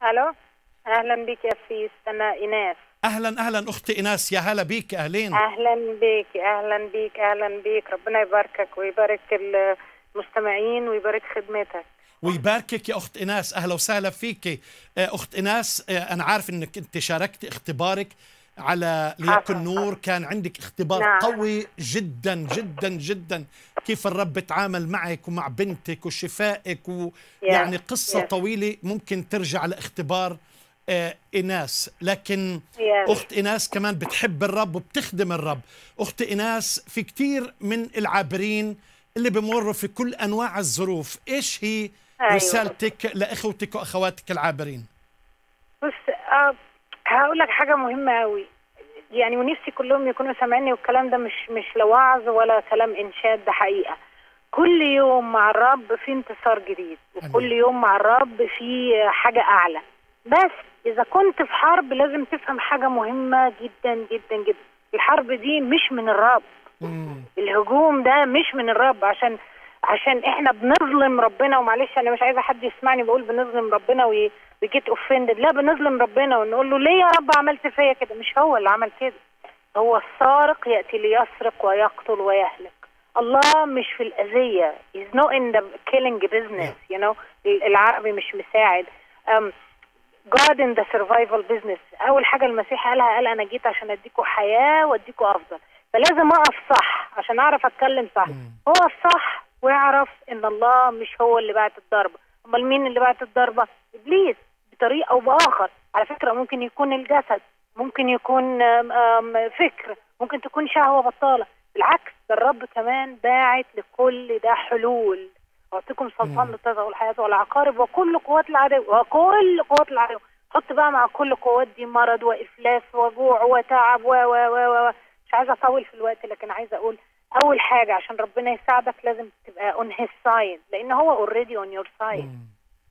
الو اهلا بك يا سيس انا ايناس اهلا اهلا اختي ايناس يا هلا بيك اهلين اهلا بك اهلا بك اهلا بك ربنا يباركك ويبارك المستمعين ويبارك خدمتك ويباركك يا اخت ايناس اهلا وسهلا فيك آه، اخت ايناس آه، انا عارف انك انت شاركت اختبارك على ليكن نور كان عندك اختبار نعم. قوي جدا جدا جدا كيف الرب بتعامل معك ومع بنتك وشفائك ويعني قصة yes. طويلة ممكن ترجع لاختبار آه، إيناس لكن Yes. أخت إيناس كمان بتحب الرب وبتخدم الرب أخت إيناس في كتير من العابرين اللي بمروا في كل أنواع الظروف إيش هي أيوة. رسالتك لإخوتك وأخواتك العابرين بص آه هقول لك حاجه مهمه قوي يعني ونفسي كلهم يكونوا سامعيني والكلام ده مش مش لا وعظ ولا كلام انشاد ده حقيقه كل يوم مع الرب في انتصار جديد وكل أمين. يوم مع الرب في حاجه اعلى بس اذا كنت في حرب لازم تفهم حاجه مهمه جدا جدا جدا الحرب دي مش من الرب مم. الهجوم ده مش من الرب عشان عشان احنا بنظلم ربنا ومعلش انا مش عايزه حد يسمعني بقول بنظلم ربنا وي ويجيت اوفندد لا بنظلم ربنا ونقول له ليه يا رب عملت فيا كده مش هو اللي عمل كده هو السارق ياتي ليسرق ويقتل ويهلك الله مش في الاذيه he's not in the killing business you know العربي مش مساعد um, God in the survival business اول حاجه المسيح قالها قال انا جيت عشان اديكوا حياه واديكوا افضل فلازم اقف صح عشان اعرف اتكلم صح هو الصح ويعرف ان الله مش هو اللي بعت الضربه امال مين اللي بعت الضربه ابليس بطريقه او باخر على فكره ممكن يكون الجسد ممكن يكون آم، آم، فكر ممكن تكون شهوه بطاله بالعكس ده الرب كمان باعت لكل ده حلول اعطيكم سلطان مم. للتزغ والحياه والعقارب وكل قوات العدو وكل قوات العدو حط بقى مع كل قوات دي مرض وافلاس وجوع وتعب و و و و مش عايزه اطول في الوقت لكن عايزه اقول اول حاجه عشان ربنا يساعدك لازم تبقى اون هيز سايد لان هو اوريدي اون يور سايد مم.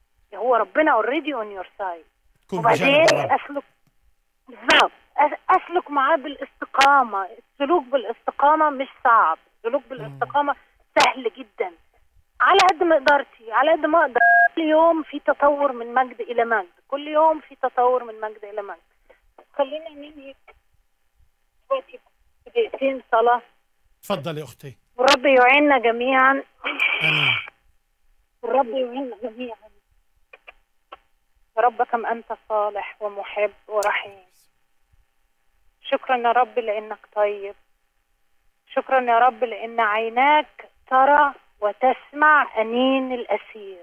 هو ربنا اوريدي اون يور سايد كن وبعدين بجانب الرب اسلك بالظبط أس- اسلك معاه بالاستقامه السلوك بالاستقامه مش صعب السلوك بالاستقامه سهل جدا على قد ما قدرتي على قد ما اقدر كل يوم في تطور من مجد الى مجد كل يوم في تطور من مجد الى مجد خلينا ننهي دلوقتي بدقيقتين صلاه تفضلي أختي والرب يعيننا جميعا آمين والرب يعيننا جميعا يا رب كم أنت صالح ومحب ورحيم شكرا يا رب لأنك طيب شكرا يا رب لأن عيناك ترى وتسمع أنين الأسير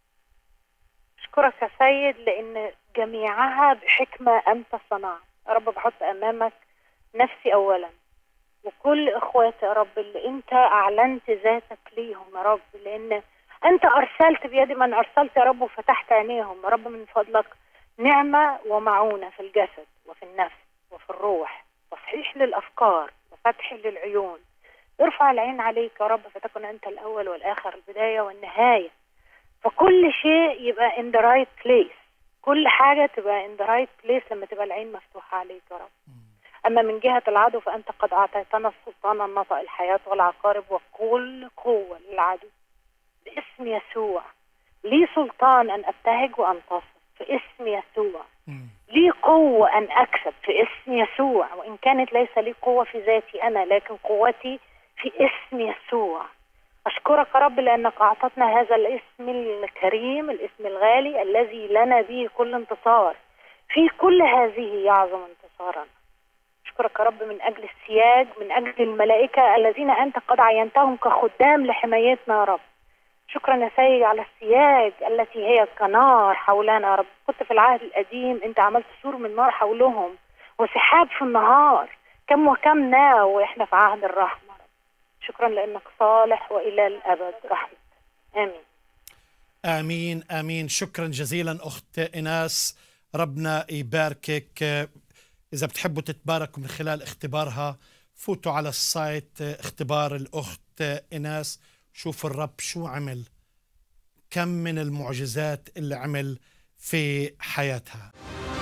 أشكرك يا سيد لأن جميعها بحكمة أنت صنعت يا رب بحط أمامك نفسي أولا وكل إخواتي يا رب اللي أنت أعلنت ذاتك ليهم يا رب لأن أنت أرسلت بيد من أرسلت يا رب وفتحت عينيهم يا رب من فضلك نعمة ومعونة في الجسد وفي النفس وفي الروح تصحيح للأفكار وفتح للعيون ارفع العين عليك يا رب فتكن أنت الأول والآخر البداية والنهاية فكل شيء يبقى in the right place كل حاجة تبقى in the right place لما تبقى العين مفتوحة عليك يا رب أما من جهة العدو فأنت قد أعطيتنا السلطان أن نطأ الحياة والعقارب وكل قوة للعدو باسم يسوع لي سلطان أن أبتهج وأنتصر في اسم يسوع مم. لي قوة أن أكسب في اسم يسوع وإن كانت ليس لي قوة في ذاتي أنا لكن قوتي في اسم يسوع أشكرك يا رب لأنك أعطتنا هذا الاسم الكريم الاسم الغالي الذي لنا به كل انتصار في كل هذه يعظم انتصارنا أشكرك يا رب من أجل السياج من أجل الملائكة الذين أنت قد عينتهم كخدام لحمايتنا يا رب شكرا يا سيد على السياج التي هي كنار حولنا يا رب كنت في العهد القديم انت عملت سور من نار حولهم وسحاب في النهار كم وكم ناو واحنا في عهد الرحمه يا رب شكرا لانك صالح والى الابد رحمه امين آمين آمين شكرا جزيلا أخت إناس ربنا يباركك إذا بتحبوا تتباركوا من خلال اختبارها فوتوا على السايت اختبار الأخت إناس شوفوا الرب شو عمل كم من المعجزات اللي عمل في حياتها